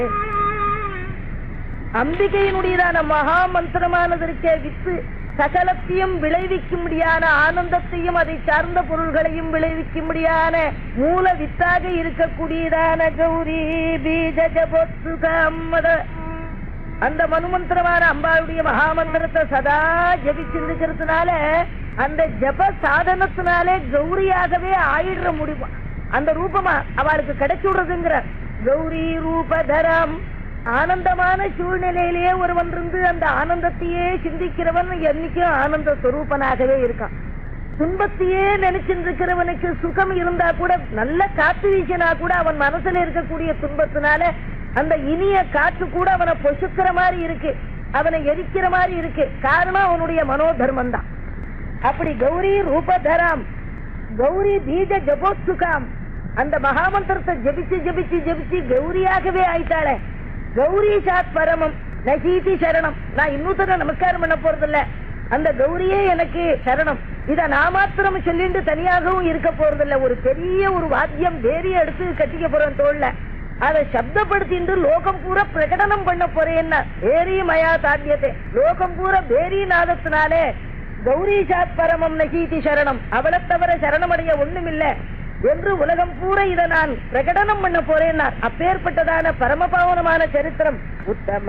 அம்பிகையினுடையதான மகா மந்திரமானதற்கே வித்து சகலத்தையும் விளைவிக்கும்படியான ஆனந்தத்தையும் அதை சார்ந்த பொருள்களையும் விளைவிக்கும்படியான மூல வித்தாக இருக்கக்கூடியதான கௌரி பீஜ ஜபோத்சுகம்மத அந்த மனுமந்திரமான அம்பாளுடைய மகாமந்திரத்தை சதா ஜபிச்சிருக்கிறதுனால அந்த ஜப சாதனத்தினாலே கௌரியாகவே ஆயிடுற முடிவு அந்த ரூபமா அவளுக்கு கிடைச்சுடுறதுங்கிற கௌரி ரூபதரம் ஆனந்தமான சூழ்நிலையிலேயே ஒருவன் இருந்து அந்த ஆனந்தத்தையே சிந்திக்கிறவன் என்னைக்கும் ஆனந்த ஸ்வரூபனாகவே இருக்கான் துன்பத்தையே நினைச்சிட்டு இருக்கிறவனுக்கு சுகம் இருந்தா கூட நல்ல காத்து வீசினா கூட அவன் மனசுல இருக்கக்கூடிய துன்பத்தினால அந்த இனிய காற்று கூட அவனை பொசுக்கிற மாதிரி இருக்கு அவனை எரிக்கிற மாதிரி இருக்கு காரணம் அவனுடைய மனோதர்மம் தான் அப்படி கௌரி ரூபதராம் கௌரி பீஜ ஜபோத்சுகாம் அந்த மகாமந்திரத்தை ஜபிச்சு ஜபிச்சு ஜபிச்சு கௌரியாகவே ஆயிட்டாளே கௌரி சாத் பரமம் நசீதி சரணம் நான் இன்னொருத்தர நமஸ்காரம் பண்ண போறதில்ல அந்த கௌரியே எனக்கு சரணம் இத நான் மாத்திரம் சொல்லிட்டு தனியாகவும் இருக்க போறதில்ல ஒரு பெரிய ஒரு வாத்தியம் வேரிய எடுத்து கட்டிக்க போறேன் தோல்ல அதை சப்தப்படுத்திட்டு லோகம் பூரா பிரகடனம் பண்ண போறேன்னா வேரி மயா தாத்தியத்தை லோகம் பூரா வேரி நாதத்தினாலே கௌரி சாத் பரமம் நகீதி சரணம் அவளை தவிர சரணமடைய ஒண்ணுமில்ல என்று உலகம் பூரா இதை நான் பிரகடனம் பண்ண போறேன் அப்பேற்பட்டதான பரமபாவனமான சரித்திரம் உத்தம